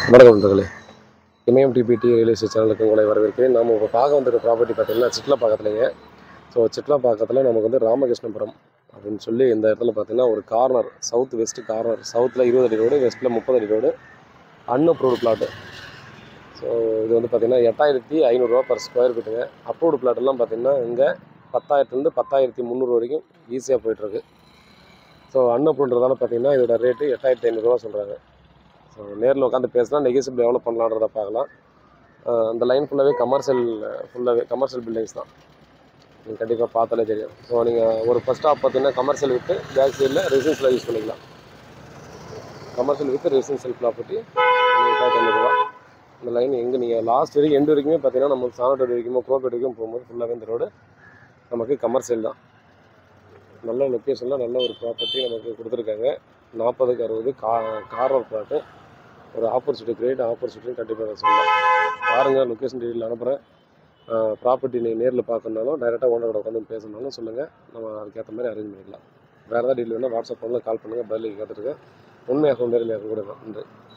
வணக்கம் நண்பர்களே இமயம் DBT real estate சேனலுக்கு உங்களை வரவேற்கிறேன் நாம் இப்போ பார்க்க வந்திருக்க ப்ராப்பர்ட்டி பார்த்தீங்கன்னா சிட்லப்பாக்கத்துலேங்க ஸோ சிட்லப்பாக்கத்தில் நமக்கு வந்து ராமகிருஷ்ணபுரம் அப்படின்னு சொல்லி இந்த இடத்துல பார்த்தீங்கன்னா ஒரு கார்னர் சவுத் வெஸ்ட் கார்னர் சவுத்தில் இருபது அடி ரோடு வெஸ்ட்டில் முப்பது அடி ரோடு அன்அப்ரூவ்டு பிளாட்டு ஸோ இது வந்து பார்த்தீங்கன்னா எட்டாயிரத்தி ஐநூறுரூவா பர் ஸ்கொயர் ஃபீட்டுங்க அப்ரூவ்டு பிளாட்டெல்லாம் பார்த்தீங்கன்னா இங்கே பத்தாயிரத்துலேருந்து பத்தாயிரத்தி முந்நூறு வரைக்கும் ஈஸியாக போயிட்டுருக்கு ஸோ அன்அப்ரூவ்ன்றதால பார்த்தீங்கன்னா இதோட ரேட்டு எட்டாயிரத்தி ஐநூறுரூவா சொல்கிறாங்க ஸோ நேரில் உட்காந்து பேசினா நெகோசியபிள் எவ்வளோ பண்ணலான்றத பார்க்கலாம் அஹ் அந்த லைன் ஃபுல்லாகவே கமர்ஷியல் ஃபுல்லாகவே கமர்ஷியல் பில்டிங்ஸ் தான் நீங்கள் கண்டிப்பாக பார்த்தாலே தெரியும் ஸோ நீங்கள் ஒரு ஃபஸ்ட் ஸ்டாப் பார்த்தீங்கன்னா கமர்ஷியல் வித்து பேக் சைடில் ரெசிடென்ஷியல் யூஸ் பண்ணிக்கலாம் கமர்ஷியல் வித் ரெசிடென்ஷியல் ப்ராப்பர்ட்டி எட்டாயிரத்தி ஐநூறுரூவா இந்த லைன் எங்கே நீங்கள் லாஸ்ட் வரைக்கும் எண்டு வரைக்குமே பார்த்தீங்கன்னா நம்ம சாணோட்டோடு வரைக்கும் குரோப்பேட் வரைக்கும் போகும்போது ஃபுல்லாகவே இந்த ரோடு நமக்கு கமர்ஷியல் தான் நல்ல லொக்கேஷனில் நல்ல ஒரு ப்ராப்பர்ட்டி நமக்கு கொடுத்துருக்காங்க நாற்பதுக்கு அறுபது கா கார்னர் ப்ளாட்டு ஒரு ஆப்பர்ச்சுனிட்டி கிரேட் ஆப்பர்ச்சுனிட்டி கண்டிப்பாக சொல்லலாம் பாருங்கள் லொக்கேஷன் டீட்டெயில் அனுப்புகிறேன் ப்ராப்பர்ட்டி நீங்கள் நேரில் பார்க்கணுனாலும் டைரெக்டாக ஓனரோட உட்காந்து பேசணுனாலும் சொல்லுங்கள் நம்ம அதுக்கேற்ற மாதிரி அரேஞ்ச் பண்ணிக்கலாம் வேறு ஏதாவது டீட்டெயில் வேணால் வாட்ஸ்அப் பண்ணல கால் பண்ணுங்கள் பதிலுக்கு கேட்டுருக்கேன் உண்மையாக நேரில் கூட தான் நன்றி